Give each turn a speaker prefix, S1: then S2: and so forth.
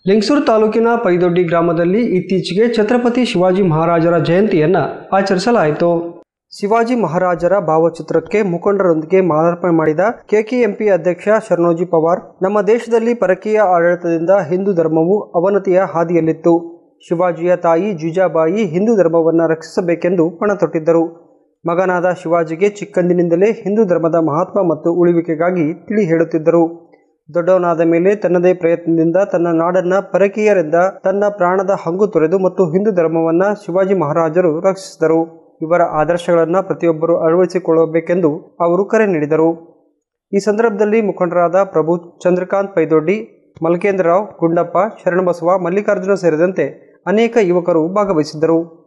S1: ಲಿಂಗಸೂರು ತಾಲೂಕಿನ ಪೈದೊಡ್ಡಿ ಗ್ರಾಮದಲ್ಲಿ ಇತ್ತೀಚೆಗೆ ಛತ್ರಪತಿ ಶಿವಾಜಿ ಮಹಾರಾಜರ ಜಯಂತಿಯನ್ನು ಆಚರಿಸಲಾಯಿತು ಶಿವಾಜಿ ಮಹಾರಾಜರ ಭಾವಚಿತ್ರಕ್ಕೆ ಮುಖಂಡರೊಂದಿಗೆ ಮಾಲಾರ್ಪಣೆ ಮಾಡಿದ ಕೆಕೆಎಂಪಿ ಅಧ್ಯಕ್ಷ ಶರಣೋಜಿ ಪವಾರ್ ನಮ್ಮ ದೇಶದಲ್ಲಿ ಪರಕೀಯ ಆಡಳಿತದಿಂದ ಹಿಂದೂ ಧರ್ಮವು ಅವನತಿಯ ಹಾದಿಯಲ್ಲಿತ್ತು ಶಿವಾಜಿಯ ತಾಯಿ ಜುಜಾಬಾಯಿ ಹಿಂದೂ ಧರ್ಮವನ್ನು ರಕ್ಷಿಸಬೇಕೆಂದು ಪಣ ತೊಟ್ಟಿದ್ದರು ಮಗನಾದ ಶಿವಾಜಿಗೆ ಚಿಕ್ಕಂದಿನಿಂದಲೇ ಹಿಂದೂ ಧರ್ಮದ ಮಹತ್ವ ಮತ್ತು ಉಳಿವಿಕೆಗಾಗಿ ತಿಳಿ ಹೇಳುತ್ತಿದ್ದರು ದೊಡ್ಡವನಾದ ಮೇಲೆ ತನ್ನದೇ ಪ್ರಯತ್ನದಿಂದ ತನ್ನ ನಾಡನ್ನ ಪರಕೀಯರಿಂದ ತನ್ನ ಪ್ರಾಣದ ಹಂಗು ತೊರೆದು ಮತ್ತು ಹಿಂದೂ ಧರ್ಮವನ್ನು ಶಿವಾಜಿ ಮಹಾರಾಜರು ರಕ್ಷಿಸಿದರು ಇವರ ಆದರ್ಶಗಳನ್ನು ಪ್ರತಿಯೊಬ್ಬರು ಅಳವಡಿಸಿಕೊಳ್ಳಬೇಕೆಂದು ಅವರು ಕರೆ ನೀಡಿದರು ಈ ಸಂದರ್ಭದಲ್ಲಿ ಮುಖಂಡರಾದ ಪ್ರಭು ಚಂದ್ರಕಾಂತ್ ಪೈದೊಡ್ಡಿ ಮಲ್ಕೇಂದ್ರರಾವ್ ಗುಂಡಪ್ಪ ಶರಣಬಸವ ಮಲ್ಲಿಕಾರ್ಜುನ ಸೇರಿದಂತೆ ಅನೇಕ ಯುವಕರು ಭಾಗವಹಿಸಿದ್ದರು